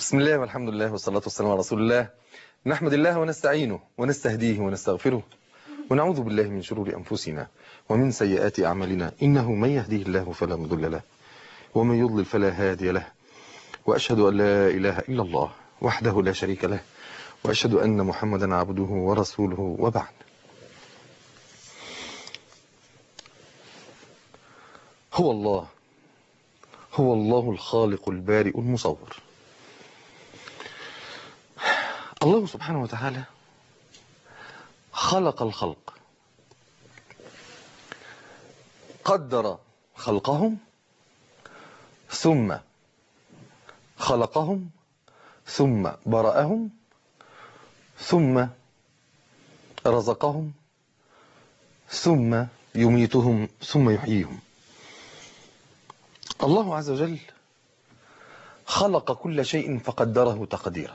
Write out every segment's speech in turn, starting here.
بسم الله والحمد لله والصلاة والسلام على رسول الله نحمد الله ونستعينه ونستهديه ونستغفره ونعوذ بالله من شرور أنفسنا ومن سيئات أعمالنا إنه من يهديه الله فلا مضل له ومن يضلل فلا هادي له وأشهد أن لا إله إلا الله وحده لا شريك له وأشهد أن محمدا عبده ورسوله وبعد هو الله هو الله الخالق البارئ المصور الله سبحانه وتعالى خلق الخلق قدر خلقهم ثم خلقهم ثم برأهم ثم رزقهم ثم يميتهم ثم يحييهم الله عز وجل خلق كل شيء فقدره تقديرا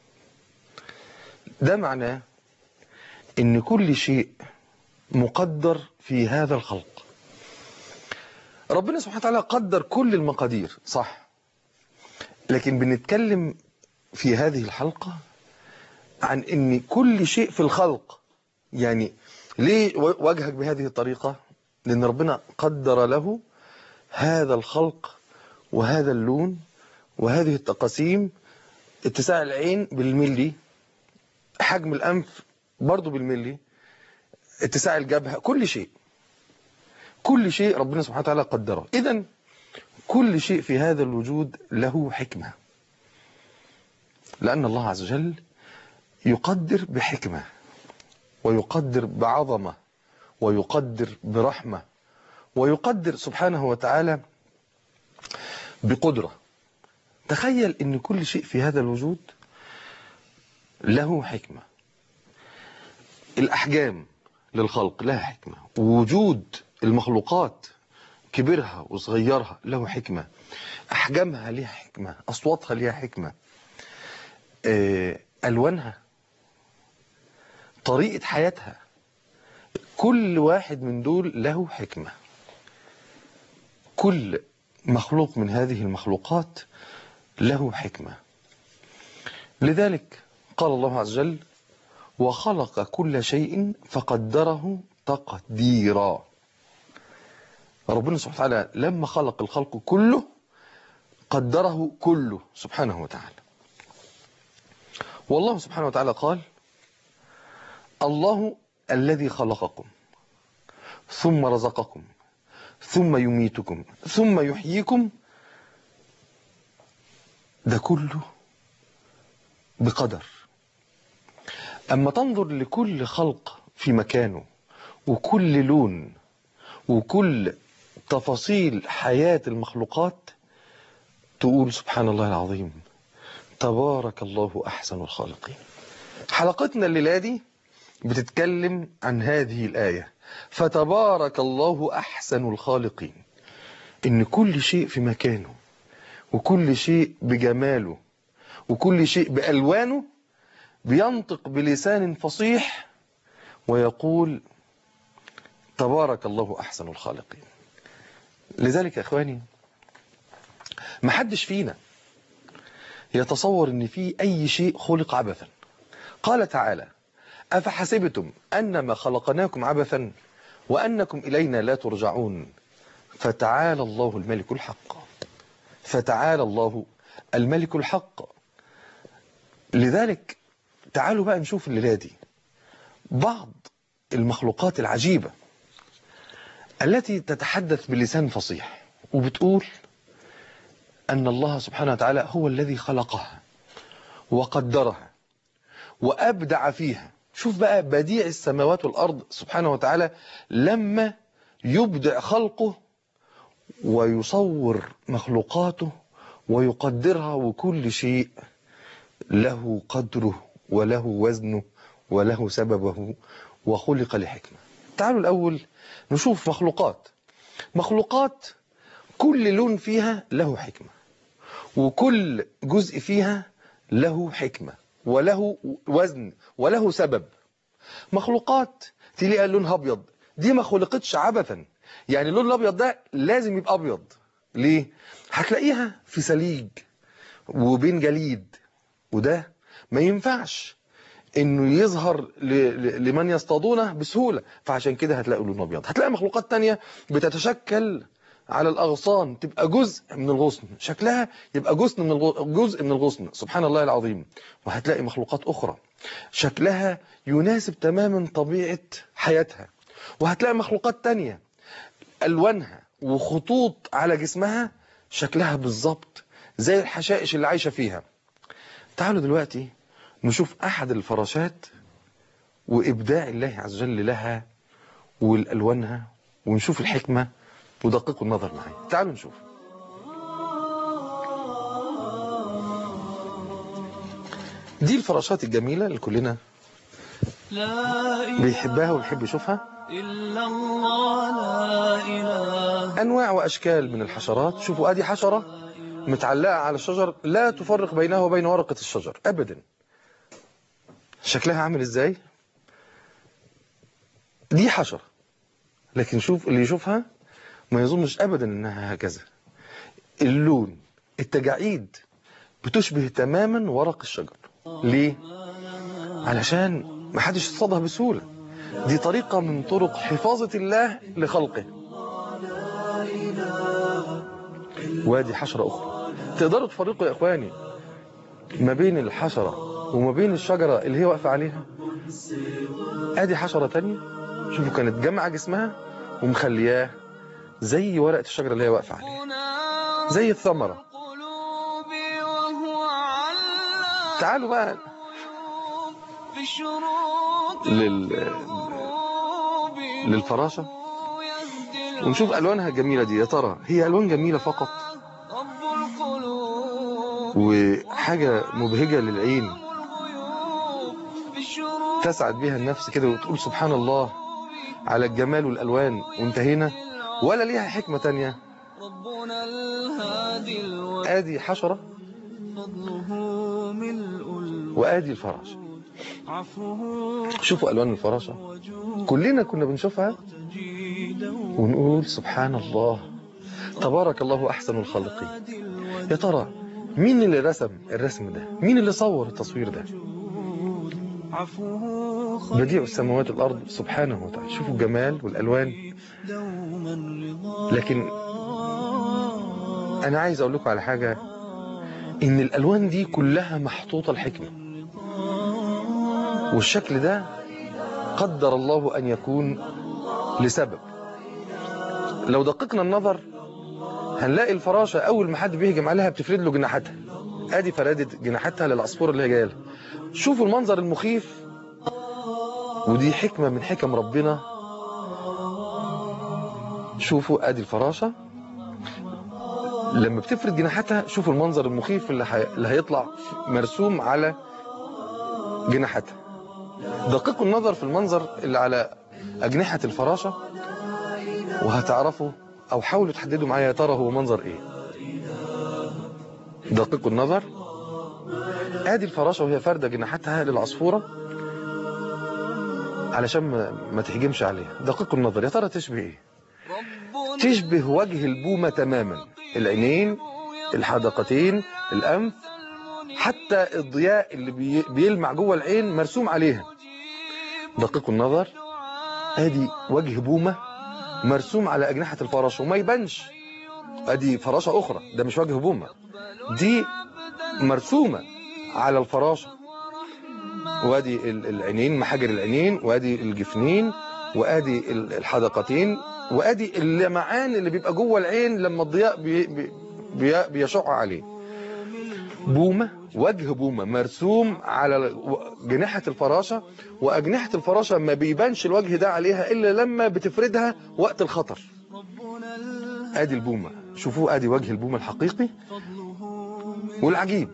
ده معناه ان كل شيء مقدر في هذا الخلق ربنا سبحانه وتعالى قدر كل المقادير صح لكن بنتكلم في هذه الحلقة عن ان كل شيء في الخلق يعني ليه وجهك بهذه الطريقة لان ربنا قدر له هذا الخلق وهذا اللون وهذه التقاسيم اتساع العين بالملي حجم الأنف برضو بالملي اتساع الجبهة كل شيء كل شيء ربنا سبحانه وتعالى قدره إذا كل شيء في هذا الوجود له حكمة لأن الله عز وجل يقدر بحكمة ويقدر بعظمة ويقدر برحمة ويقدر سبحانه وتعالى بقدرة تخيل ان كل شيء في هذا الوجود له حكمة الأحجام للخلق لها حكمة وجود المخلوقات كبرها وصغيرها له حكمة أحجامها لها حكمة أصواتها لها حكمة ألوانها طريقة حياتها كل واحد من دول له حكمة كل مخلوق من هذه المخلوقات له حكمة لذلك قال الله عز وجل وخلق كل شيء فقدره تقديرا ربنا سبحانه وتعالى لما خلق الخلق كله قدره كله سبحانه وتعالى والله سبحانه وتعالى قال الله الذي خلقكم ثم رزقكم ثم يميتكم ثم يحييكم ده كله بقدر أما تنظر لكل خلق في مكانه وكل لون وكل تفاصيل حياة المخلوقات تقول سبحان الله العظيم تبارك الله أحسن الخالقين حلقتنا الليلة دي بتتكلم عن هذه الآية فتبارك الله أحسن الخالقين إن كل شيء في مكانه وكل شيء بجماله وكل شيء بألوانه بينطق بلسان فصيح ويقول تبارك الله أحسن الخالقين لذلك يا أخواني ما حدش فينا يتصور ان في أي شيء خلق عبثا قال تعالى أفحسبتم أنما خلقناكم عبثا وأنكم إلينا لا ترجعون فتعالى الله الملك الحق فتعالى الله الملك الحق لذلك تعالوا بقى نشوف الليلة دي بعض المخلوقات العجيبة التي تتحدث بلسان فصيح وبتقول أن الله سبحانه وتعالى هو الذي خلقها وقدرها وأبدع فيها شوف بقى بديع السماوات والأرض سبحانه وتعالى لما يبدع خلقه ويصور مخلوقاته ويقدرها وكل شيء له قدره وله وزنه وله سببه وخلق لحكمة تعالوا الأول نشوف مخلوقات مخلوقات كل لون فيها له حكمة وكل جزء فيها له حكمة وله وزن وله سبب مخلوقات تلاقي لونها ابيض دي ما خلقتش عبثا يعني اللون الابيض ده لازم يبقى ابيض ليه هتلاقيها في سليج وبين جليد وده ما ينفعش انه يظهر ل... ل... لمن يصطادونه بسهولة فعشان كده هتلاقوا لون ابيض هتلاقي مخلوقات تانية بتتشكل على الاغصان تبقى جزء من الغصن شكلها يبقى جزء من الغ... جزء من الغصن سبحان الله العظيم وهتلاقي مخلوقات اخرى شكلها يناسب تماما طبيعة حياتها وهتلاقي مخلوقات تانية الوانها وخطوط على جسمها شكلها بالظبط زي الحشائش اللي عايشة فيها تعالوا دلوقتي نشوف أحد الفراشات وإبداع الله عز وجل لها والألوانها ونشوف الحكمة ودققوا النظر معي تعالوا نشوف دي الفراشات الجميلة اللي كلنا بيحبها ويحب يشوفها إلا الله لا إله أنواع وأشكال من الحشرات شوفوا أدي حشرة متعلقة على الشجر لا تفرق بينها وبين ورقة الشجر أبدا شكلها عامل إزاي دي حشرة لكن شوف اللي يشوفها ما يظنش أبدا إنها هكذا اللون التجاعيد بتشبه تماما ورق الشجر ليه علشان ما حدش يصطادها بسهولة دي طريقة من طرق حفاظة الله لخلقه وادي حشرة أخرى تقدروا تفرقوا يا إخواني ما بين الحشرة وما بين الشجرة اللي هي واقفة عليها ادي حشرة تانية شوفوا كانت جمع جسمها ومخلياه زي ورقة الشجرة اللي هي واقفة عليها زي الثمرة قلوبي وهو علام تعالوا بقى في شروط لل... قلوبي للفراشة يهدي ونشوف ألوانها الجميلة دي يا ترى هي ألوان جميلة فقط رب القلوب وحاجة مبهجة للعين والغيوب في شروط تسعد بها النفس كده وتقول سبحان الله على الجمال والألوان وانتهينا ولا ليها حكمة تانية ربنا الهادي الوجود آدي حشرة فضله ملء الوجود وآدي الفراشة عفوه شوفوا ألوان الفراشة كلنا كنا بنشوفها جيدا ونقول سبحان الله تبارك الله أحسن الخالقين يا ترى مين اللي رسم الرسم ده مين اللي صور التصوير ده عفوه خير بديع السماوات والأرض سبحانه وتعالى شوفوا الجمال والألوان دوما رضا لكن أنا عايز أقول لكم على حاجة إن الألوان دي كلها محطوطة الحكمة والشكل ده قدر الله أن يكون لسبب لو دققنا النظر هنلاقي الفراشة أول ما حد بيهجم عليها بتفرد له جناحاتها ادي فرادت جناحاتها للعصفور اللي هي جايه لها شوفوا المنظر المخيف ودي حكمة من حكم ربنا شوفوا ادي الفراشة لما بتفرد جناحاتها شوفوا المنظر المخيف اللي, هي... اللي هيطلع مرسوم على جناحاتها دققوا النظر في المنظر اللي على أجنحة الفراشة وهتعرفوا أو حاولوا تحددوا معايا يا ترى هو منظر إيه دققوا النظر ادي الفراشة وهي فاردة جناحاتها للعصفورة علشان ما, ما تهجمش عليها دققوا النظر يا ترى تشبه ايه ربنا تشبه وجه البومة تماما العينين الحدقتين الأنف حتى الضياء اللي بي- بيلمع جوه العين مرسوم عليها دققوا النظر ادي وجه بومة مرسوم على أجنحة الفراشة وما يبانش ادي فراشة أخرى ده مش وجه بومة دي مرسومة على الفراشة وادي ال- العينين محاجر العينين وادي الجفنين وادي ال- الحدقتين وادي اللمعان اللي بيبقى جوه العين لما الضياء بي بي بي بيشع عليه بومة وجه بومة مرسوم على و- جناحة الفراشة وأجنحة الفراشة ما بيبانش الوجه ده عليها إلا لما بتفردها وقت الخطر ربنا الهادي ادي البومة شوفوا ادي وجه البومة الحقيقي والعجيب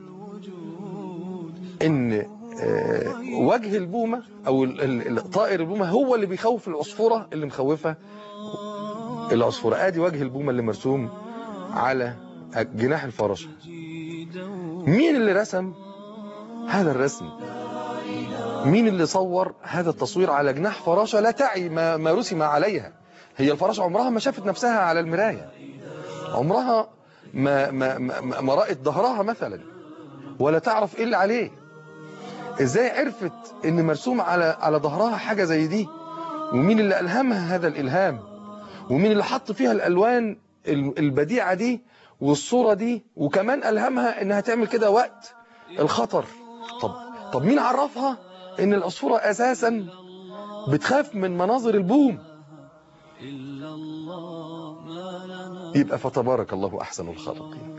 ان آه، وجه البومة او ال- ال- ال- طائر البومة هو اللي بيخوف العصفورة اللي مخوفة العصفورة ادي وجه البومة اللي مرسوم على جناح الفراشة مين اللي رسم هذا الرسم مين اللي صور هذا التصوير على جناح فراشة لا تعي ما, ما رسم عليها هي الفراشة عمرها ما شافت نفسها على المراية عمرها ما, ما, ما, ما رأت ظهرها مثلا ولا تعرف ايه اللي عليه ازاي عرفت ان مرسوم على على ظهرها حاجة زي دي ومين اللي ألهمها هذا الإلهام ومين اللي حط فيها الألوان ال- البديعة دي والصورة دي وكمان ألهمها إنها تعمل كده وقت الخطر طب طب مين عرفها إن العصفورة أساسا بتخاف من مناظر البوم إلا الله ما لنا يبقى فتبارك الله أحسن الخالقين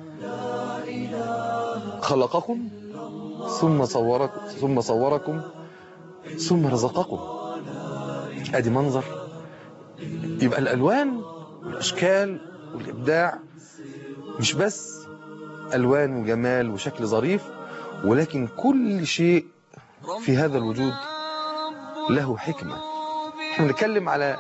خلقكم ثم صوركم ثم صوركم ثم رزقكم ادي منظر يبقى الالوان والاشكال والابداع مش بس الوان وجمال وشكل ظريف ولكن كل شيء في هذا الوجود له حكمة احنا بنتكلم على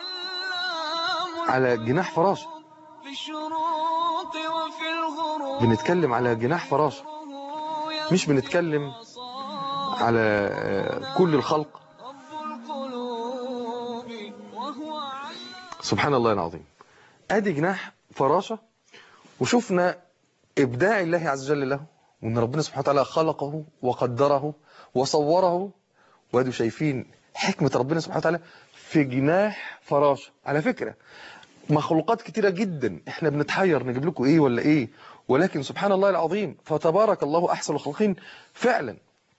على جناح فراشة في الشروق وفي الغروب بنتكلم على جناح فراشة مش بنتكلم على آه، كل الخلق رب القلوب وهو عليم سبحان الله العظيم ادي جناح فراشة وشفنا ابداع الله عز وجل له وان ربنا سبحانه وتعالى خلقه وقدره وصوره وادوا شايفين حكمة ربنا سبحانه وتعالى في جناح فراشة على فكرة مخلوقات كتيرة جدا احنا بنتحير نجيب لكم ايه ولا ايه ولكن سبحان الله العظيم فتبارك الله احسن الخالقين فعلا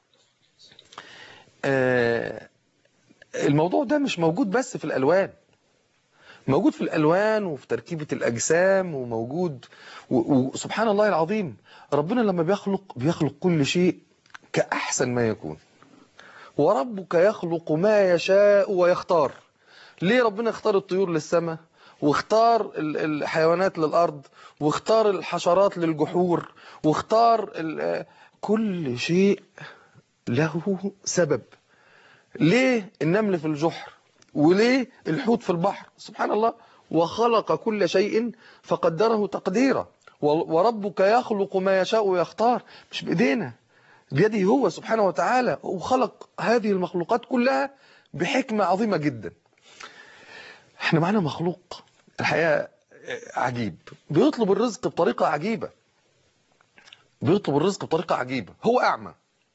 آه الموضوع ده مش موجود بس في الالوان موجود في الالوان وفي تركيبه الاجسام وموجود و- وسبحان الله العظيم ربنا لما بيخلق بيخلق كل شيء كاحسن ما يكون وربك يخلق ما يشاء ويختار ليه ربنا اختار الطيور للسماء واختار ال- الحيوانات للارض واختار الحشرات للجحور واختار ال- كل شيء له سبب ليه النمل في الجحر وليه الحوت في البحر سبحان الله وخلق كل شيء فقدره تقديرا و- وربك يخلق ما يشاء ويختار مش بإيدينا بيده هو سبحانه وتعالى وخلق هذه المخلوقات كلها بحكمة عظيمة جدا احنا معانا مخلوق الحقيقة عجيب بيطلب الرزق بطريقة عجيبة بيطلب الرزق بطريقة عجيبة هو أعمى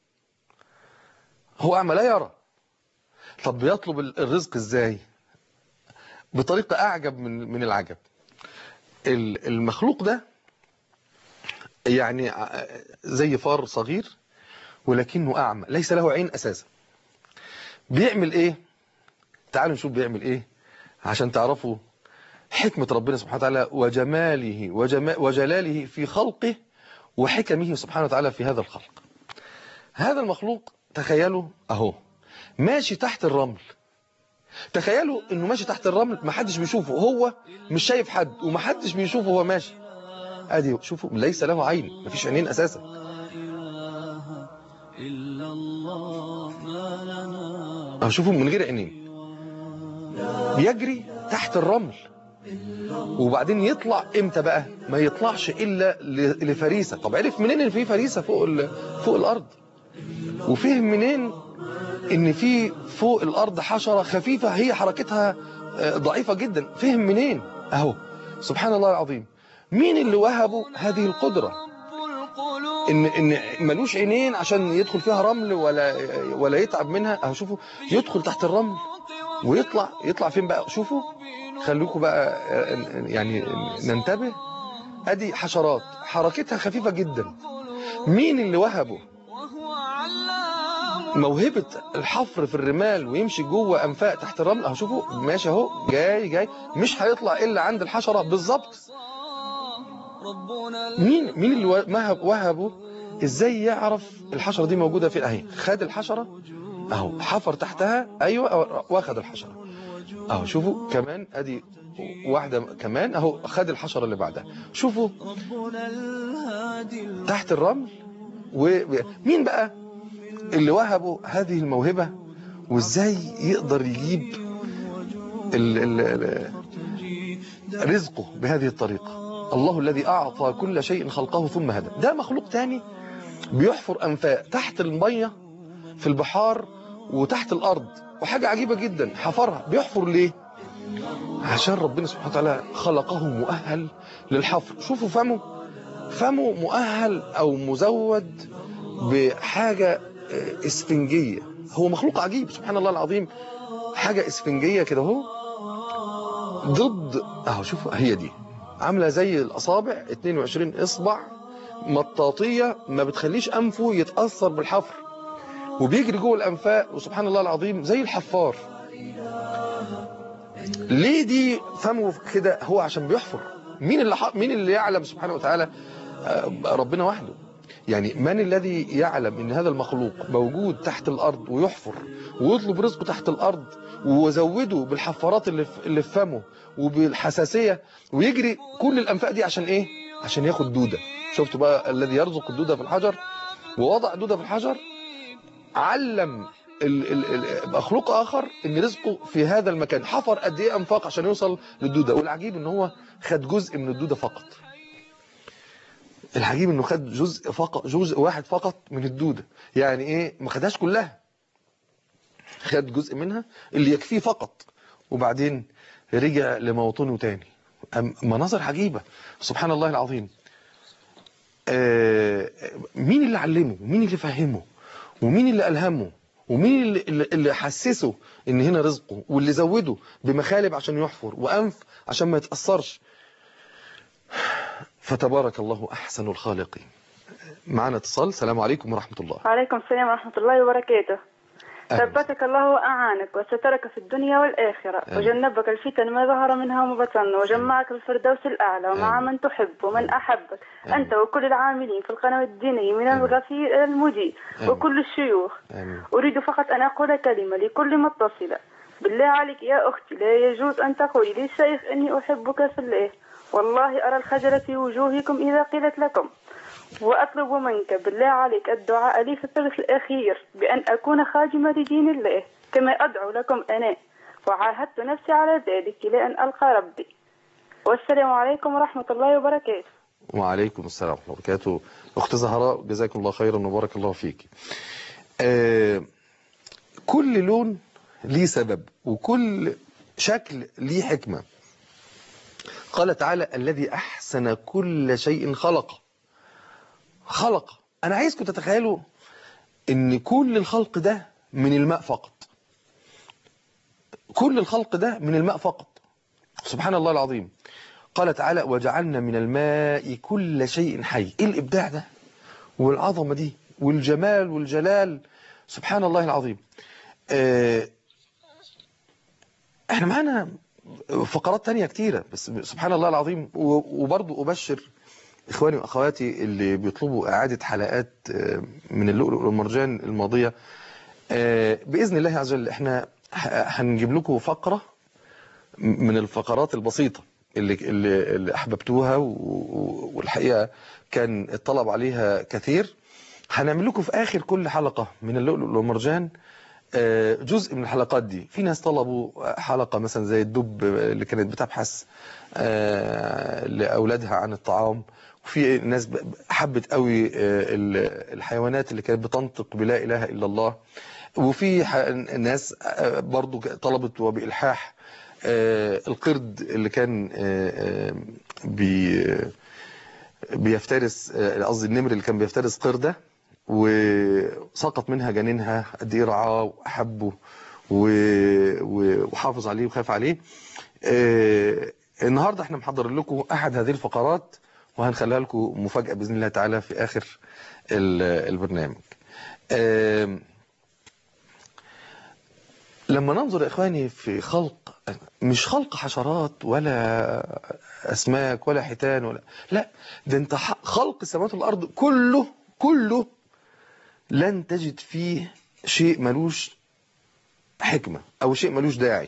هو أعمى لا يرى طب بيطلب الرزق ازاي بطريقة أعجب من من العجب ال- المخلوق ده يعني ع- زي فار صغير ولكنه أعمى ليس له عين أساسا بيعمل إيه تعالوا نشوف بيعمل إيه عشان تعرفوا حكمة ربنا سبحانه وتعالى وجماله وجما وجلاله في خلقه وحكمه سبحانه وتعالى في هذا الخلق هذا المخلوق تخيلوا أهو ماشي تحت الرمل تخيلوا انه ماشي تحت الرمل محدش بيشوفه هو مش شايف حد ومحدش بيشوفه وهو ماشي ادي شوفوا ليس له عين مفيش عينين اساسا لا إله إلا الله ما لنا أهو شوفوا من غير عينين بيجري تحت الرمل وبعدين يطلع امتى بقى ما يطلعش الا ل- لفريسه طب عرف منين ان في فريسه فوق ال- فوق الارض وفهم منين ان في فوق الارض حشره خفيفه هي حركتها آه، ضعيفه جدا فهم منين اهو سبحان الله العظيم مين اللي وهبه هذه القدره رب القلوب ان ان ملوش عينين عشان يدخل فيها رمل ولا ولا يتعب منها اهو شوفوا يدخل تحت الرمل ويطلع يطلع فين بقى شوفوا خلوكم بقى آه، يعني ننتبه ادي حشرات حركتها خفيفه جدا مين اللي وهبه وهو علام موهبة الحفر في الرمال ويمشي جوه أنفاق تحت الرمل أهو شوفوا ماشي أهو جاي جاي مش هيطلع إلا عند الحشرة بالظبط ربنا مين مين اللي وهب وهبه إزاي يعرف الحشرة دي موجودة فين أهي خد الحشرة أهو حفر تحتها أيوة واخد الحشرة أهو شوفوا كمان أدي واحدة كمان أهو خد الحشرة اللي بعدها شوفوا ربنا الهادي تحت الرمل ومين بقى اللي وهبه هذه الموهبة وازاي يقدر يجيب ال ال ال رزقه بهذه الطريقة الله الذي أعطى كل شيء خلقه ثم هدى ده مخلوق تاني بيحفر أنفاق تحت المية في البحار وتحت الأرض وحاجة عجيبة جدا حفرها بيحفر ليه عشان ربنا سبحانه وتعالى خلقه مؤهل للحفر شوفوا فمه فمه مؤهل او مزود بحاجة آه، اسفنجية هو مخلوق عجيب سبحان الله العظيم حاجة اسفنجية كده اهو ضد اهو شوف هي دي عاملة زي الاصابع 22 اصبع مطاطية ما بتخليش انفه يتأثر بالحفر وبيجري جوه الانفاق وسبحان الله العظيم زي الحفار ليه دي فمه كده هو عشان بيحفر مين اللي ح... مين اللي يعلم سبحانه وتعالى آه، ربنا وحده يعني من الذي يعلم ان هذا المخلوق موجود تحت الارض ويحفر ويطلب رزقه تحت الارض وزوده بالحفارات اللي في اللي في فمه وبالحساسيه ويجري كل الانفاق دي عشان ايه عشان ياخد دوده شفتوا بقى الذي يرزق الدوده في الحجر ووضع دوده في الحجر علم ال- ال- ال- مخلوق اخر ان رزقه في هذا المكان حفر قد ايه انفاق عشان يوصل للدوده والعجيب ان هو خد جزء من الدوده فقط العجيب انه خد جزء فقط جزء واحد فقط من الدوده يعني ايه ما خدهاش كلها خد جزء منها اللي يكفيه فقط وبعدين رجع لموطنه تاني أم- مناظر عجيبه سبحان الله العظيم آه، مين اللي علمه ومين اللي فهمه ومين اللي ألهمه ومين اللي, اللي- اللي حسسه ان هنا رزقه واللي زوده بمخالب عشان يحفر وأنف عشان ما يتأثرش فتبارك الله أحسن الخالقين معنا اتصال السلام عليكم ورحمة الله وعليكم السلام ورحمة الله وبركاته أهلا. ثبتك الله وأعانك وسترك في الدنيا والآخرة آمين. وجنبك الفتن ما ظهر منها وما بطن وجمعك في الفردوس الأعلى ومع آمين. من تحب ومن أحبك آمين. أنت وكل العاملين في القناة الدينية من آمين. الغفير إلى المجيد آمين. وكل الشيوخ آمين أريد فقط أن أقول كلمة لكل متصلة بالله عليك يا أختي لا يجوز أن تقولي للشيخ إني أحبك في الله والله أرى الخجل في وجوهكم إذا قيلت لكم وأطلب منك بالله عليك الدعاء لي في الثلث الأخير بأن أكون خادمة لدين الله كما أدعو لكم أنا وعاهدت نفسي على ذلك إلى أن ألقى ربي والسلام عليكم ورحمة الله وبركاته وعليكم السلام ورحمة الله وبركاته أخت زهراء جزاكم الله خيرا وبارك الله فيك آه كل لون ليه سبب وكل شكل ليه حكمة قال تعالى الذي أحسن كل شيء خلق خلق أنا عايزكم تتخيلوا إن كل الخلق ده من الماء فقط كل الخلق ده من الماء فقط سبحان الله العظيم قال تعالى وجعلنا من الماء كل شيء حي ايه الابداع ده والعظمه دي والجمال والجلال سبحان الله العظيم آه، احنا معانا فقرات تانية كتيرة بس سبحان الله العظيم و- وبرضو أبشر إخواني وأخواتي اللي بيطلبوا إعادة حلقات آه، من اللؤلؤ والمرجان الماضية آه، بإذن الله عز وجل احنا ه- هنجيب لكم فقرة من الفقرات البسيطة اللي اللي, اللي أحببتوها و- و- والحقيقة كان الطلب عليها كثير هنعمل لكم في آخر كل حلقة من اللؤلؤ والمرجان آه، جزء من الحلقات دي في ناس طلبوا حلقة مثلا زي الدب اللي كانت بتبحث آه، لأولادها عن الطعام وفي ناس ب- حبت قوي آه، ال- الحيوانات اللي كانت بتنطق بلا إله إلا الله وفي ح- ناس آه، برضو طلبت وبإلحاح آه، القرد اللي كان آه، آه، بي بيفترس آه، قصدي النمر اللي كان بيفترس قردة وسقط منها جنينها قد ايه رعاه واحبه و- و- وحافظ عليه وخاف عليه آه، النهارده احنا محضر لكم احد هذه الفقرات وهنخليها لكم مفاجأة بإذن الله تعالى في آخر ال- البرنامج آم، لما ننظر يا إخواني في خلق مش خلق حشرات ولا أسماك ولا حيتان ولا لا ده انت ح- خلق السماوات والأرض كله كله لن تجد فيه شيء ملوش حكمة أو شيء ملوش داعي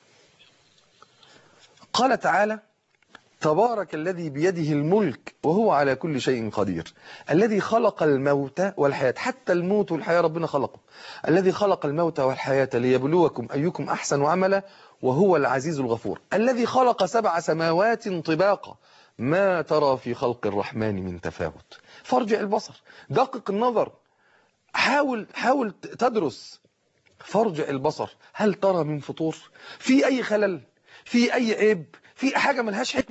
قال تعالى تبارك الذي بيده الملك وهو على كل شيء قدير الذي خلق الموت والحياة حتى الموت والحياة ربنا خلقه الذي خلق الموت والحياة ليبلوكم أيكم أحسن عملا وهو العزيز الغفور الذي خلق سبع سماوات طباقا ما ترى في خلق الرحمن من تفاوت فارجع البصر دقق النظر حاول حاول تدرس فارجع البصر هل ترى من فطور في أي خلل في أي عيب في حاجة ملهاش حكمة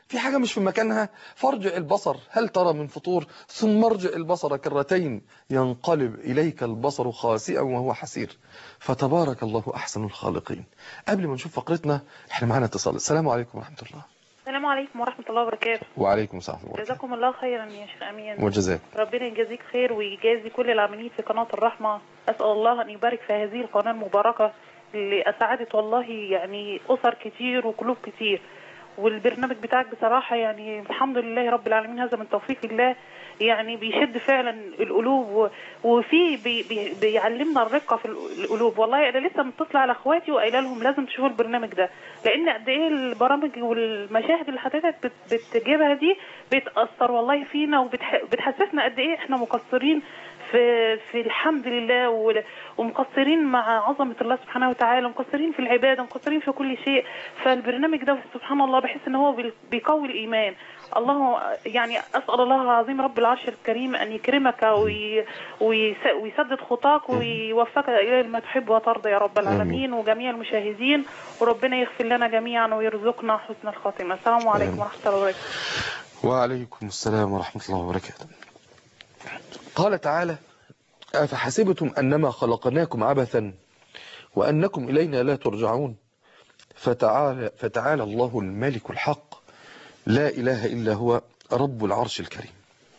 في حاجة مش في مكانها فارجع البصر هل ترى من فطور ثم ارجع البصر كرتين ينقلب إليك البصر خاسئا وهو حسير فتبارك الله أحسن الخالقين قبل ما نشوف فقرتنا احنا معانا اتصال السلام عليكم ورحمة الله السلام عليكم ورحمة الله وبركاته وعليكم السلام ورحمة الله جزاكم الله خيرا يا شيخ أمين وجزاك ربنا يجازيك خير ويجازي كل العاملين في قناة الرحمة أسأل الله أن يبارك في هذه القناة المباركة اللي أسعدت والله يعني أسر كتير وقلوب كتير والبرنامج بتاعك بصراحة يعني الحمد لله رب العالمين هذا من توفيق الله يعني بيشد فعلا القلوب و- وفي بي بي بيعلمنا الرقة في القلوب والله أنا لسه متصلة على إخواتي وقايلة لهم لازم تشوفوا البرنامج ده لأن قد إيه البرامج والمشاهد اللي حضرتك بت- بتجيبها دي بتأثر والله فينا وبتحسسنا قد إيه إحنا مقصرين في في الحمد لله وال- ومقصرين مع عظمة الله سبحانه وتعالى ومقصرين في العبادة ومقصرين في كل شيء فالبرنامج ده سبحان الله بحس ان هو بي- بيقوي الإيمان الله يعني أسأل الله العظيم رب العرش الكريم أن يكرمك وي ويس- ويسدد خطاك ويوفقك إلى ما تحب وترضى يا رب العالمين وجميع المشاهدين وربنا يغفر لنا جميعا ويرزقنا حسن الخاتمة السلام عليكم آمين. ورحمة الله وبركاته وعليكم السلام ورحمة الله وبركاته قال تعالى أفحسبتم أنما خلقناكم عبثا وأنكم إلينا لا ترجعون فتعالى, فتعالى الله الملك الحق لا إله إلا هو رب العرش الكريم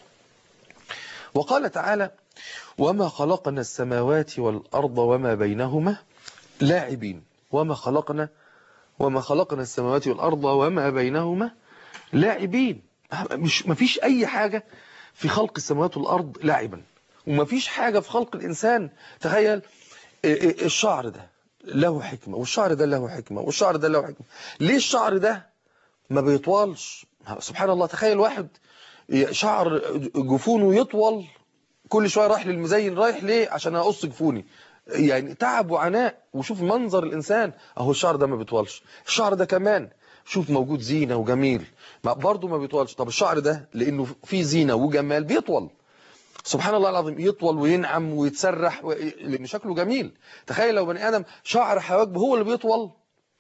وقال تعالى وما خلقنا السماوات والأرض وما بينهما لاعبين وما خلقنا وما خلقنا السماوات والأرض وما بينهما لاعبين مش مفيش أي حاجة في خلق السماوات والأرض لاعبا ومفيش حاجة في خلق الإنسان تخيل الشعر ده له حكمة والشعر ده له حكمة والشعر ده له حكمة ليه الشعر ده ما بيطولش سبحان الله تخيل واحد شعر جفونه يطول كل شوية رايح للمزين رايح ليه عشان اقص جفوني يعني تعب وعناء وشوف منظر الإنسان اهو الشعر ده ما بيطولش الشعر ده كمان شوف موجود زينة وجميل برضه ما بيطولش طب الشعر ده لأنه فيه زينة وجمال بيطول سبحان الله العظيم يطول وينعم ويتسرح و... لأن شكله جميل تخيل لو بني آدم شعر حواجبه هو اللي بيطول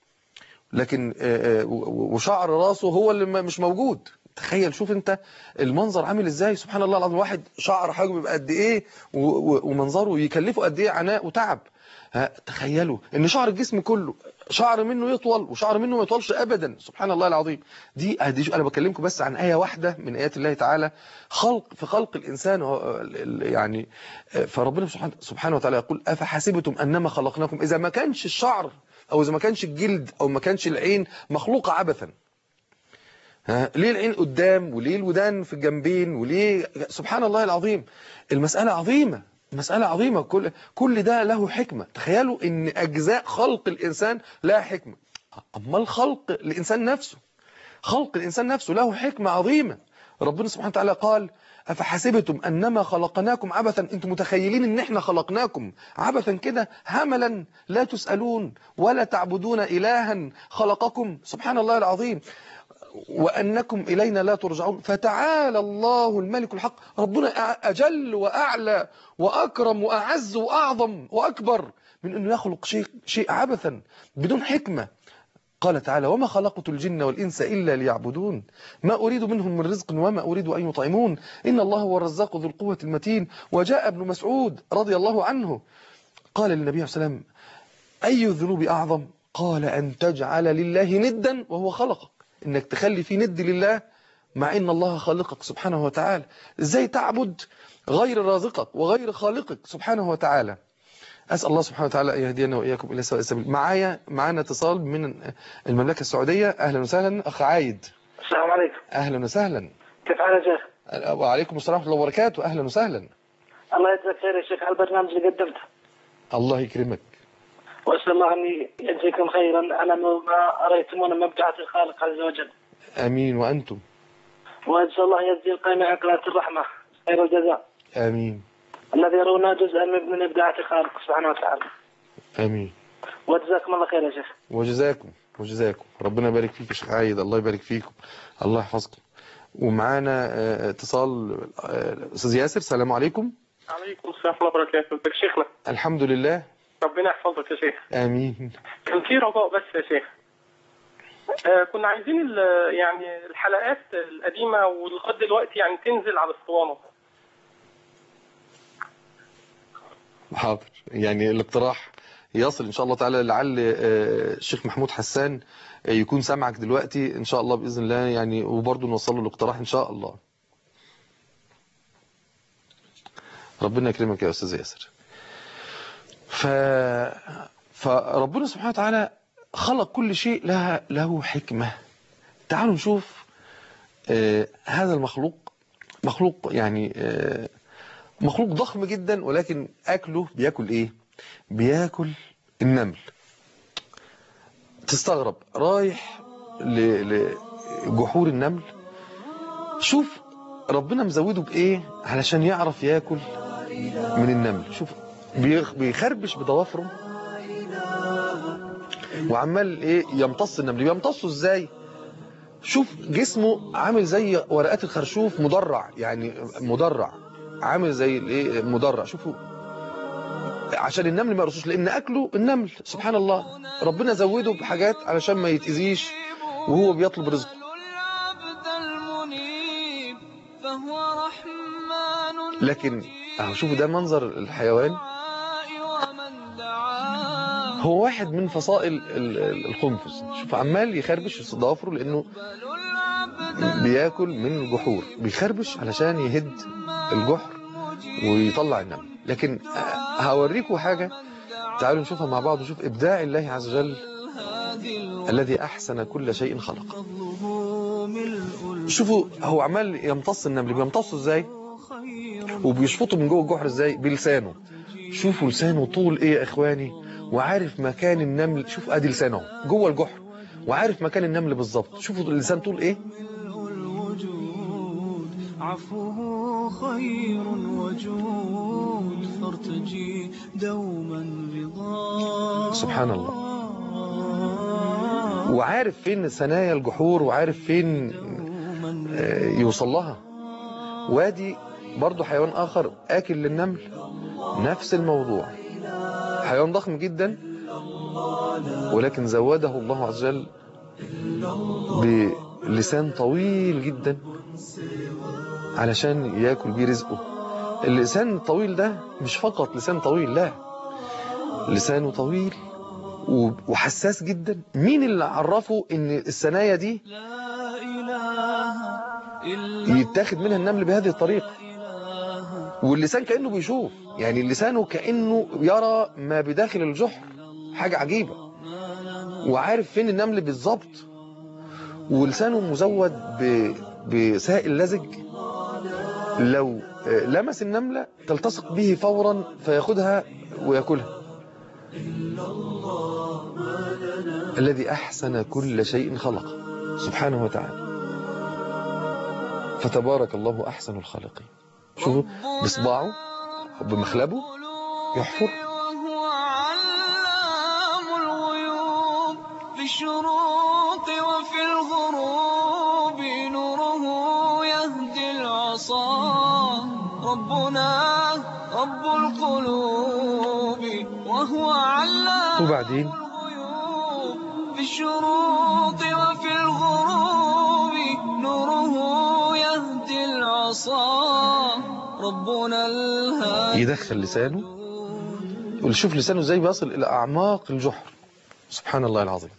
لكن وشعر راسه هو اللي مش موجود تخيل شوف انت المنظر عامل ازاي سبحان الله العظيم واحد شعر حاجبه بيبقى قد ايه ومنظره يكلفه قد ايه عناء وتعب تخيلوا ان شعر الجسم كله شعر منه يطول وشعر منه ما يطولش ابدا سبحان الله العظيم دي دي انا بكلمكم بس عن ايه واحده من ايات الله تعالى خلق في خلق الانسان يعني فربنا سبحانه وتعالى يقول افحسبتم انما خلقناكم اذا ما كانش الشعر او اذا ما كانش الجلد او ما كانش العين مخلوقه عبثا ها ليه العين قدام وليه الودان في الجنبين وليه سبحان الله العظيم المسألة عظيمة مسألة عظيمة كل كل ده له حكمة تخيلوا ان اجزاء خلق الانسان لها حكمة اما الخلق الانسان نفسه خلق الانسان نفسه له حكمة عظيمة ربنا سبحانه وتعالى قال أفحسبتم أنما خلقناكم عبثا أنتم متخيلين أن احنا خلقناكم عبثا كده هملا لا تسألون ولا تعبدون إلها خلقكم سبحان الله العظيم وأنكم إلينا لا ترجعون فتعالى الله الملك الحق ربنا أجل وأعلى وأكرم وأعز وأعظم وأكبر من أنه يخلق شيء, شيء عبثا بدون حكمة قال تعالى وما خلقت الجن والإنس إلا ليعبدون ما أريد منهم من رزق وما أريد أن يطعمون إن الله هو الرزاق ذو القوة المتين وجاء ابن مسعود رضي الله عنه قال للنبي عليه السلام أي الذنوب أعظم قال أن تجعل لله ندا وهو خلقك انك تخلي في ند لله مع ان الله خالقك سبحانه وتعالى ازاي تعبد غير رازقك وغير خالقك سبحانه وتعالى اسال الله سبحانه وتعالى ان يهدينا واياكم الى سواء السبيل معايا معانا اتصال من المملكه السعوديه اهلا وسهلا اخ عايد السلام عليكم اهلا وسهلا كيف حالك يا شيخ وعليكم السلام ورحمه الله وبركاته اهلا وسهلا الله يجزاك خير يا شيخ على البرنامج اللي قدمته الله يكرمك واسال الله ان يجزيكم خيرا على ما اريتمونا مبدعة الخالق عز وجل امين وانتم واسال الله يجزي القائمة عن قناة الرحمة خير الجزاء امين الذي يرون جزءا من ابداعة الخالق سبحانه وتعالى امين وجزاكم الله خير يا شيخ وجزاكم وجزاكم ربنا يبارك فيك يا شيخ عايد الله يبارك فيكم الله يحفظكم ومعانا اتصال استاذ ياسر السلام عليكم عليكم السلام ورحمه الله وبركاته ازيك شيخنا الحمد لله ربنا يحفظك يا شيخ امين كان في رجاء بس يا شيخ آه، كنا عايزين ال- يعني الحلقات القديمة ولغاية دلوقتي يعني تنزل على الاسطوانة حاضر يعني الاقتراح يصل ان شاء الله تعالى لعل آه، الشيخ محمود حسان آه، يكون سامعك دلوقتي ان شاء الله باذن الله يعني وبرضه نوصل له الاقتراح ان شاء الله ربنا يكرمك يا استاذ ياسر ف فربنا سبحانه وتعالى خلق كل شيء لها له حكمة تعالوا نشوف آه، هذا المخلوق مخلوق يعني آه، مخلوق ضخم جدا ولكن أكله بياكل إيه بياكل النمل تستغرب رايح ل- لجحور النمل شوف ربنا مزوده بإيه علشان يعرف ياكل من النمل شوف بيخ- بيخربش بضوافره وعمال ايه يمتص النمل بيمتصه ازاي شوف جسمه عامل زي ورقات الخرشوف مدرع يعني مدرع عامل زي الايه مدرع شوفوا عشان النمل ما يرصوش لان اكله النمل سبحان الله ربنا زوده بحاجات علشان ما يتاذيش وهو بيطلب رزقه العبد المنيب فهو رحمن لكن اهو شوفوا ده منظر الحيوان الدعاء ومن دعاه هو واحد من فصائل ال- ال- القنفذ شوف عمال يخربش في ضوافره لانه العبد بياكل من الجحور بيخربش علشان يهد الجحر ويطلع النمل لكن آه، هوريكم حاجة تعالوا نشوفها مع بعض ونشوف إبداع الله عز وجل الذي أحسن كل شيء خلق فضله ملء شوفوا هو عمال يمتص النمل بيمتصه ازاي الخير وبيشفطه من جوه الجحر ازاي بلسانه شوفوا لسانه طول ايه يا اخواني وعارف مكان النمل شوف ادي لسانه جوه الجحر وعارف مكان النمل بالظبط شوفوا اللسان طول ايه الوجود عفوه خير وجود فارتجي دوما رضا سبحان الله وعارف فين ثنايا الجحور وعارف فين آه، يوصل لها وادي برضو حيوان آخر آكل للنمل نفس الموضوع حيوان ضخم جدا ولكن زوده الله عز وجل بلسان طويل جدا علشان ياكل بيه رزقه اللسان الطويل ده مش فقط لسان طويل لا لسانه طويل و- وحساس جدا مين اللي عرفه ان الثنايا دي لا إله إلا يتاخد منها النمل بهذه الطريقة واللسان كأنه بيشوف يعني لسانه كأنه يرى ما بداخل الجحر حاجة عجيبة وعارف فين النمل بالظبط ولسانه مزود ب... بسائل لزج لو آه، لمس النملة تلتصق به فورا فياخدها ويأكلها الذي أحسن كل شيء خلق سبحانه وتعالى فتبارك الله أحسن الخالقين شوفوا بصباعه بمخلبه يحفر وهو علام الغيوب في الشروق وفي الغروب نوره يهدي العصا ربنا رب القلوب وهو علام وبعدين الغيوب في الشروق وفي الغروب نوره يهدي العصا ربنا الهادي يدخل لسانه وشوف لسانه ازاي بيصل إلى أعماق الجحر سبحان الله العظيم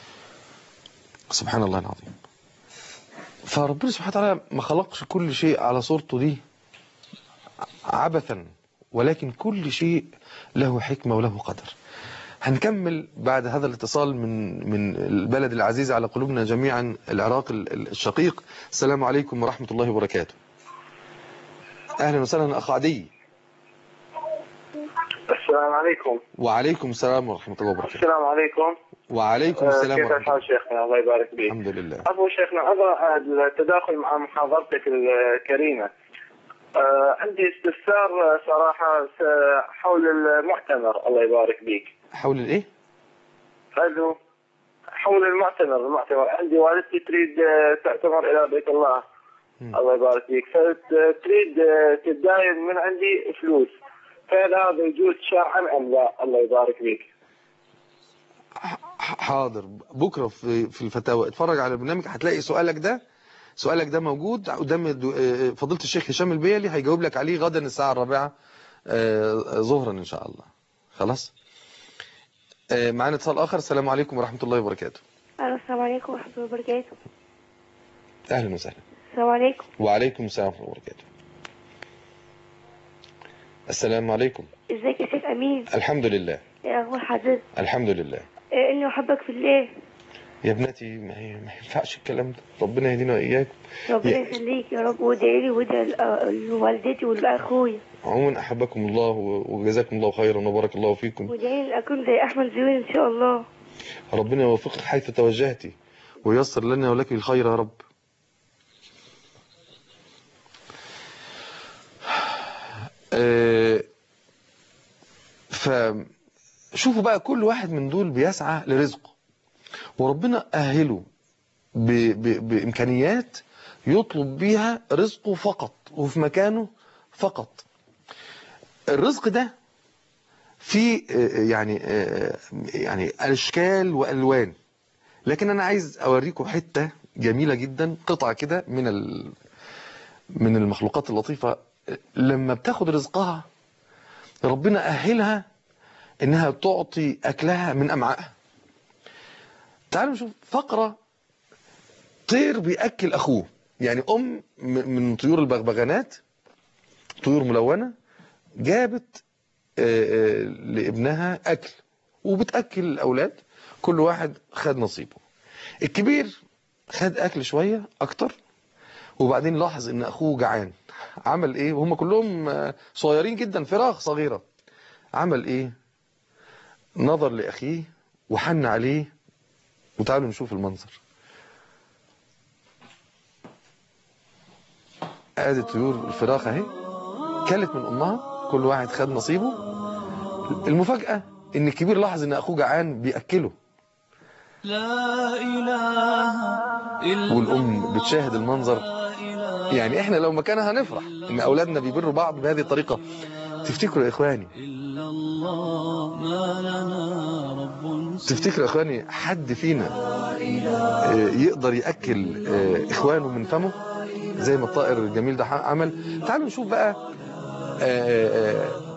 سبحان الله العظيم فربنا سبحانه وتعالى ما خلقش كل شيء على صورته دي عبثا ولكن كل شيء له حكمة وله قدر هنكمل بعد هذا الاتصال من من البلد العزيز على قلوبنا جميعا العراق ال- ال- الشقيق السلام عليكم ورحمة الله وبركاته أهلا وسهلا أخ عدي السلام عليكم وعليكم السلام ورحمة الله وبركاته السلام عليكم وعليكم آه، السلام كيف ورحمة الحال شيخنا الله يبارك فيك الحمد لله أبو شيخنا أبغى التداخل مع محاضرتك الكريمة آه، عندي استفسار آه، صراحة س- حول المعتمر الله يبارك بيك حول الايه أنه حول المعتمر المعتمر عندي والدتي تريد آه، تعتمر إلى بيت الله مم. الله يبارك فيك فتريد آه، تداين من عندي فلوس فهل هذا يجوز شرعا أم لا الله يبارك فيك حاضر بكرة في في الفتاوى اتفرج على البرنامج هتلاقي سؤالك ده سؤالك ده موجود قدام الدو- آه، فضيلة الشيخ هشام البيلي هيجاوب لك عليه غدا الساعة الرابعة آه، ظهرا إن شاء الله خلاص آه، معانا اتصال آخر السلام عليكم ورحمة الله وبركاته ألو السلام عليكم ورحمة الله وبركاته أهلا وسهلا السلام عليكم وعليكم السلام ورحمة الله وبركاته السلام عليكم ازيك يا شيخ أمين الحمد لله ايه أخبار حضرتك الحمد لله إيه إني أحبك في الله يا ابنتي ما هي ما ينفعش الكلام ده ربنا يهدينا وإياكم ربنا يا- يخليك يا رب وادعي لي وادعي ل- لوالدتي ولأخويا عموما أحبكم الله و- وجزاكم الله خيرا وبارك الله فيكم وادعي لي أكون زي أحمد زويل إن شاء الله ربنا يوفقك حيث توجهتي ويسر لنا ولك الخير يا رب آه، فشوفوا بقى كل واحد من دول بيسعى لرزقه وربنا أهله ب... ب... بإمكانيات يطلب بيها رزقه فقط وفي مكانه فقط الرزق ده في آه، يعني آه، يعني أشكال وألوان لكن أنا عايز أوريكم حتة جميلة جدا قطعة كده من ال... من المخلوقات اللطيفة لما بتاخد رزقها ربنا أهلها إنها تعطي أكلها من أمعائها تعالوا نشوف فقرة طير بيأكل أخوه يعني أم م- من طيور البغبغانات طيور ملونة جابت آه، آه، لابنها أكل وبتأكل الأولاد كل واحد خد نصيبه الكبير خد أكل شوية أكتر وبعدين لاحظ ان اخوه جعان عمل ايه وهم كلهم آه، صغيرين جدا فراخ صغيرة عمل ايه نظر لاخيه وحن عليه وتعالوا نشوف المنظر ادي طيور الفراخ اهي كلت من امها كل واحد خد نصيبه المفاجأة ان الكبير لاحظ ان اخوه جعان بيأكله لا إله إلا والام بتشاهد المنظر يعني احنا لو مكانها هنفرح ان اولادنا بيبروا بعض بهذه الطريقة تفتكروا يا اخواني إلا الله ما لنا رب تفتكروا يا اخواني حد فينا آه، يقدر ياكل آه، اخوانه من فمه زي ما الطائر الجميل ده عمل تعالوا نشوف بقى آه، آه،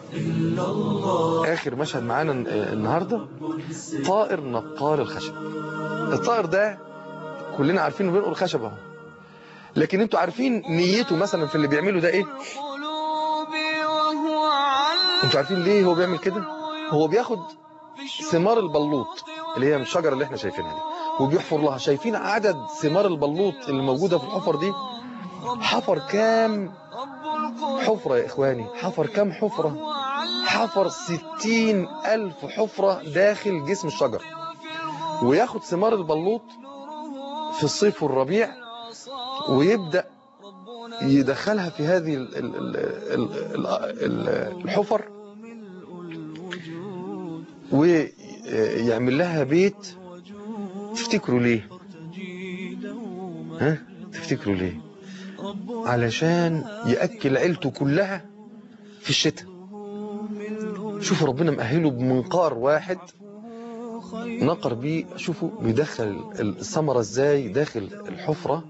اخر مشهد معانا آه، النهارده طائر نقار الخشب الطائر ده كلنا عارفين انه بينقل خشب اهو لكن انتوا عارفين نيته مثلا في اللي بيعمله ده ايه قلوبي وهو علم انتوا عارفين ليه هو بيعمل كده هو بياخد ثمار البلوط اللي هي من الشجره اللي احنا شايفينها دي وبيحفر لها شايفين عدد ثمار البلوط اللي موجوده في الحفر دي حفر كام حفرة يا إخواني حفر كام حفرة حفر ستين ألف حفرة داخل جسم الشجر وياخد ثمار البلوط في الصيف والربيع ويبدأ يدخلها في هذه ال- ال- ال- ال- ال- ال- الحفر ويعمل لها بيت تفتكروا ليه ها تفتكروا ليه علشان يأكل عيلته كلها في الشتاء شوفوا ربنا مأهله بمنقار واحد نقر بيه شوفوا بيدخل الثمرة ازاي داخل الحفرة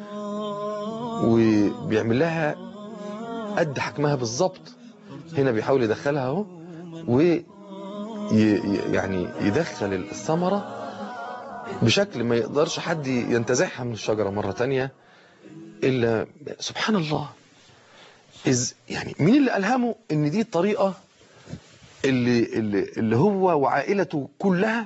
وبيعمل لها قد حجمها بالظبط هنا بيحاول يدخلها اهو و ي- ي- يعني يدخل الثمرة بشكل ما يقدرش حد ينتزعها من الشجرة مرة تانية إلا سبحان الله إز يعني مين اللي ألهمه إن دي الطريقة اللي, اللي, اللي هو وعائلته كلها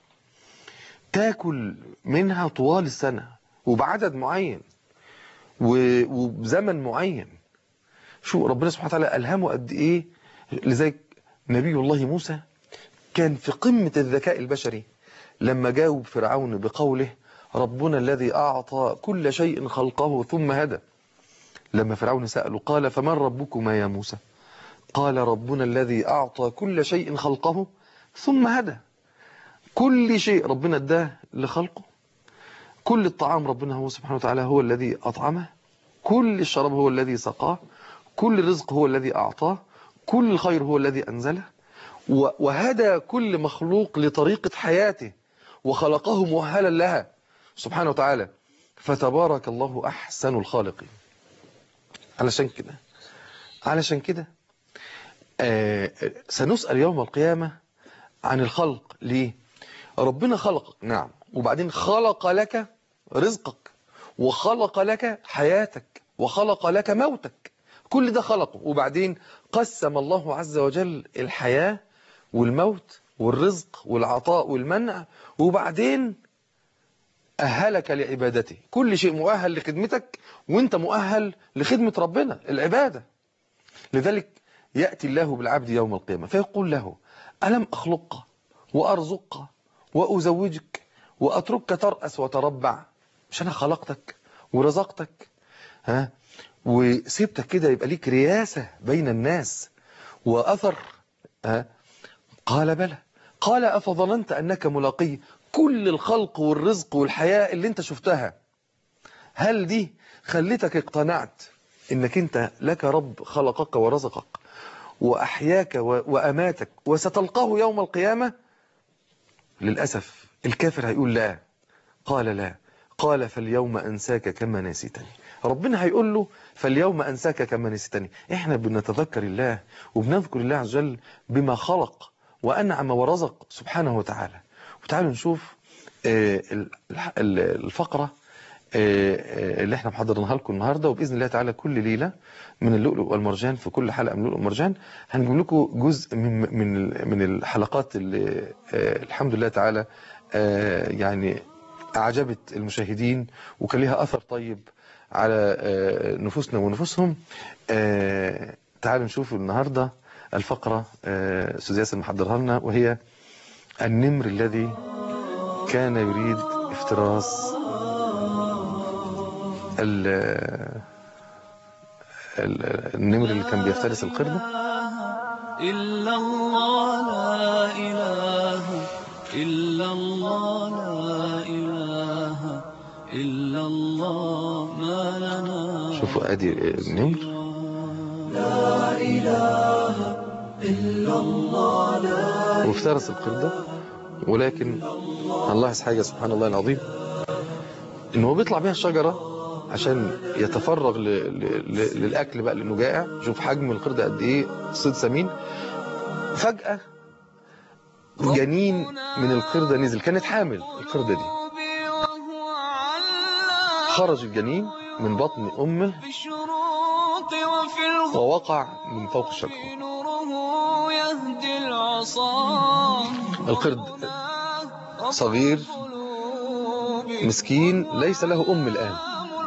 تاكل منها طوال السنة وبعدد معين و- وبزمن معين شو ربنا سبحانه وتعالى ألهمه قد إيه لذلك نبي الله موسى كان في قمة الذكاء البشري لما جاوب فرعون بقوله ربنا الذي أعطى كل شيء خلقه ثم هدى لما فرعون سأله قال فمن ربكما يا موسى قال ربنا الذي أعطى كل شيء خلقه ثم هدى كل شيء ربنا اداه لخلقه كل الطعام ربنا هو سبحانه وتعالى هو الذي أطعمه كل الشراب هو الذي سقاه كل الرزق هو الذي أعطاه كل الخير هو الذي أنزله و- وهدى كل مخلوق لطريقة حياته وخلقه مؤهلا لها سبحانه وتعالى فتبارك الله أحسن الخالقين علشان كده علشان كده آه سنسأل يوم القيامة عن الخلق ليه ربنا خلقك نعم وبعدين خلق لك رزقك وخلق لك حياتك وخلق لك موتك كل ده خلقه وبعدين قسم الله عز وجل الحياة والموت والرزق والعطاء والمنع وبعدين أهلك لعبادته كل شيء مؤهل لخدمتك وانت مؤهل لخدمة ربنا العبادة لذلك يأتي الله بالعبد يوم القيامة فيقول له ألم أخلقك وأرزقك وأزوجك وأتركك ترأس وتربع مش أنا خلقتك ورزقتك ها وسبتك كده يبقى ليك رياسة بين الناس وأثر ها قال بلى قال أفظننت أنك ملاقي كل الخلق والرزق والحياة اللي انت شفتها هل دي خلتك اقتنعت انك انت لك رب خلقك ورزقك وأحياك وأماتك وستلقاه يوم القيامة للأسف الكافر هيقول لا قال لا قال فاليوم أنساك كما نسيتني ربنا هيقول له فاليوم أنساك كما نسيتني احنا بنتذكر الله وبنذكر الله عز وجل بما خلق وأنعم ورزق سبحانه وتعالى وتعالوا نشوف الفقرة اللي احنا محضرناها لكم النهاردة وبإذن الله تعالى كل ليلة من اللؤلؤ والمرجان في كل حلقة من اللؤلؤ والمرجان هنجيب لكم جزء من من من الحلقات اللي الحمد لله تعالى يعني أعجبت المشاهدين وكان لها أثر طيب على نفوسنا ونفوسهم تعالوا نشوف النهاردة الفقرة أستاذ ياسر محضرها لنا وهي النمر الذي كان يريد افتراس النمر اللي كان بيفترس القردة إلا الله لا إله إلا الله لا إله إلا الله ما لنا شوفوا ادي النمر لا إله إلا الله لا وافترس القردة ولكن الله حاجة سبحان الله العظيم ان هو بيطلع بيها الشجرة عشان يتفرغ ل... ل... للأكل بقى لأنه جائع شوف حجم القردة قد إيه صيد سمين فجأة جنين من القردة نزل كانت حامل القردة دي خرج الجنين من بطن أمه بالشروق وفي الغ ووقع من فوق الشجرة نوره يهدي العصا القرد صغير مسكين ليس له أم الآن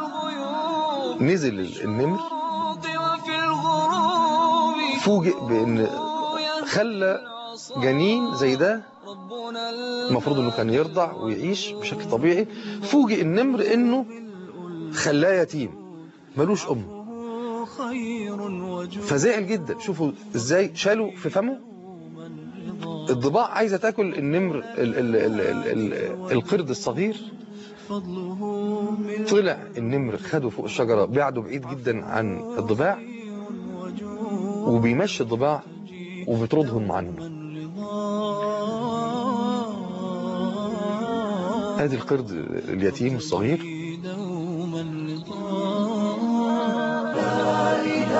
نزل النمر وفي الغروب فوجئ بأن خلى جنين زي ده ربنا المفروض انه كان يرضع ويعيش بشكل طبيعي فوجئ النمر انه خلاه يتيم ملوش ام خير وجود فزعل جدا شوفوا ازاي شالوا في فمه الضباع عايزه تاكل النمر ال ال ال ال ال القرد الصغير فضله من طلع النمر خده فوق الشجره بعده بعيد جدا عن الضباع وبيمشي الضباع وبيطردهم عنه رضا ادي القرد اليتيم الصغير دوما رضا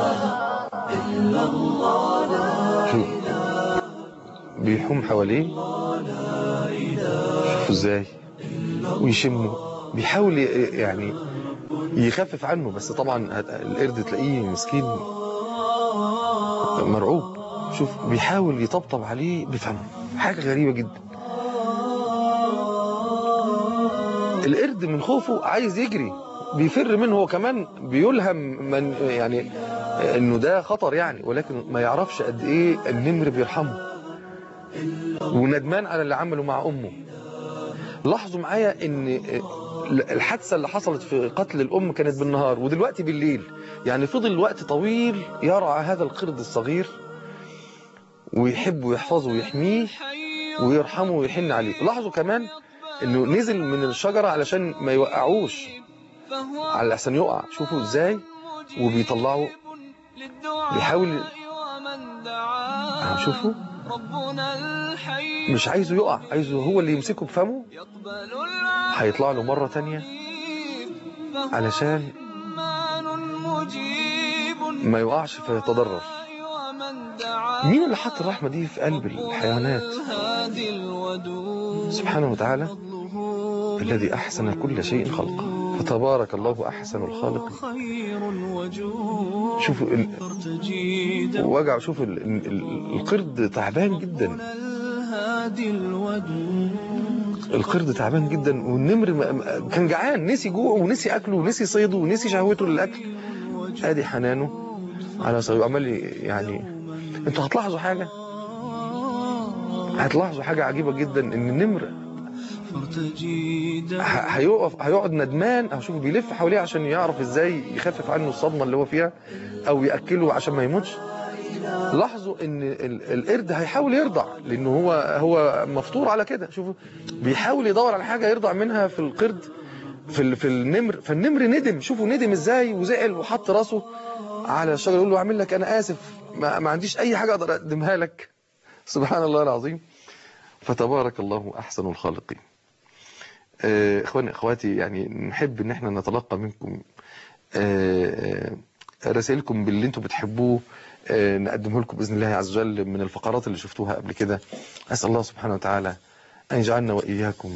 شوف بيحوم حواليه شوفوا ازاي ويشمه بيحاول ي- يعني يخفف عنه بس طبعا هت- القرد تلاقيه مسكين مرعوب شوف بيحاول يطبطب عليه بفمه حاجة غريبة جدا القرد من خوفه عايز يجري بيفر منه هو كمان بيلهم من يعني انه ده خطر يعني ولكن ما يعرفش قد ايه النمر بيرحمه وندمان على اللي عمله مع امه لاحظوا معايا ان الحادثه اللي حصلت في قتل الام كانت بالنهار ودلوقتي بالليل يعني فضل وقت طويل يرعى هذا القرد الصغير ويحبه ويحفظه ويحميه ويرحمه ويحن عليه لاحظوا كمان انه نزل من الشجره علشان ما يوقعوش فهو على احسن يقع شوفوا ازاي وبيطلعوا للدعاء بيحاول ومن دعا آه، شوفوا ربنا الحي مش عايزه يقع عايزه هو اللي يمسكه بفمه يقبل هيطلع له مرة تانية العيب علشان رحمن مجيب ما يقعش فيتضرر ومن دعا مين اللي حط الرحمة دي في قلب الحيوانات الهادي الودود سبحانه وتعالى فضله الذي أحسن كل شيء خلقه فتبارك الله أحسن الخالق خير وجود شوفوا ال... تجيد وجع شوف ال... ال... القرد تعبان جدا الهادي الودود القرد تعبان جدا والنمر م... م- كان جعان نسي جوعه ونسي أكله ونسي صيده ونسي شهوته للأكل ادي حنانه على صغير عمال ي- يعني انتوا هتلاحظوا حاجة هتلاحظوا حاجة عجيبة جدا ان النمر فارتجيد ه- هيقف هيقعد ندمان او شوفوا بيلف حواليه عشان يعرف ازاي يخفف عنه الصدمة اللي هو فيها او يأكله عشان ما يموتش لاحظوا ان ال- القرد هيحاول يرضع لانه هو هو مفطور على كده شوفوا بيحاول يدور على حاجة يرضع منها في القرد في ال- في النمر فالنمر ندم شوفوا ندم ازاي وزعل وحط راسه على الشجره يقول له اعمل لك انا اسف ما, ما عنديش اي حاجه اقدر اقدمها لك سبحان الله العظيم فتبارك الله احسن الخالقين آه، اخواني اخواتي يعني نحب ان احنا نتلقى منكم آه، آه، رسائلكم باللي انتم بتحبوه آه، نقدمه لكم باذن الله عز وجل من الفقرات اللي شفتوها قبل كده اسال الله سبحانه وتعالى ان يجعلنا واياكم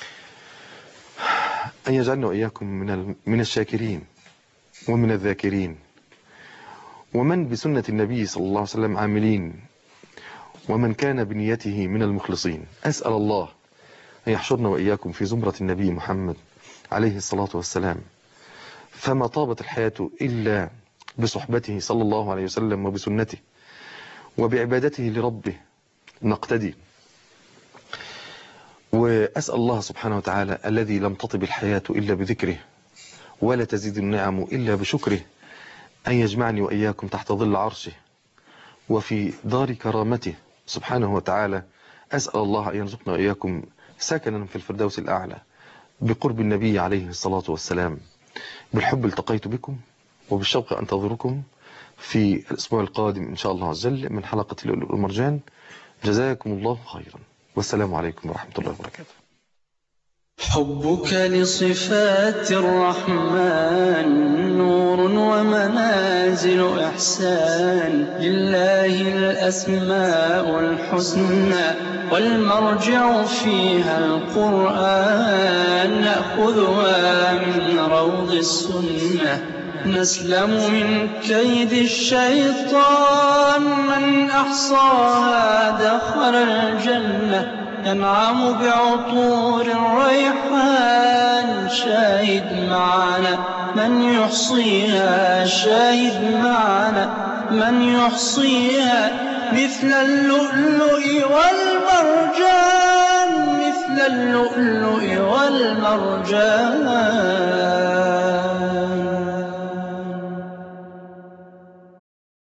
ان يجعلنا واياكم من ال- من الشاكرين ومن الذاكرين ومن بسنة النبي صلى الله عليه وسلم عاملين ومن كان بنيته من المخلصين أسأل الله أن يحشرنا وإياكم في زمرة النبي محمد عليه الصلاة والسلام فما طابت الحياة إلا بصحبته صلى الله عليه وسلم وبسنته وبعبادته لربه نقتدي وأسأل الله سبحانه وتعالى الذي لم تطب الحياة إلا بذكره ولا تزيد النعم إلا بشكره أن يجمعني وإياكم تحت ظل عرشه وفي دار كرامته سبحانه وتعالى أسأل الله أن يرزقنا وإياكم سكنا في الفردوس الأعلى بقرب النبي عليه الصلاة والسلام بالحب التقيت بكم وبالشوق أنتظركم في الأسبوع القادم إن شاء الله عز وجل من حلقة اللؤلؤ والمرجان جزاكم الله خيرا والسلام عليكم ورحمة الله وبركاته حبك لصفات الرحمن نور ومنازل إحسان لله الأسماء الحسنى والمرجع فيها القرآن نأخذها من روض السنة نسلم من كيد الشيطان من أحصاها دخل الجنة ينعم بعطور الريحان شاهد معنا من يحصيها شاهد معنا من يحصيها مثل اللؤلؤ والمرجان مثل اللؤلؤ والمرجان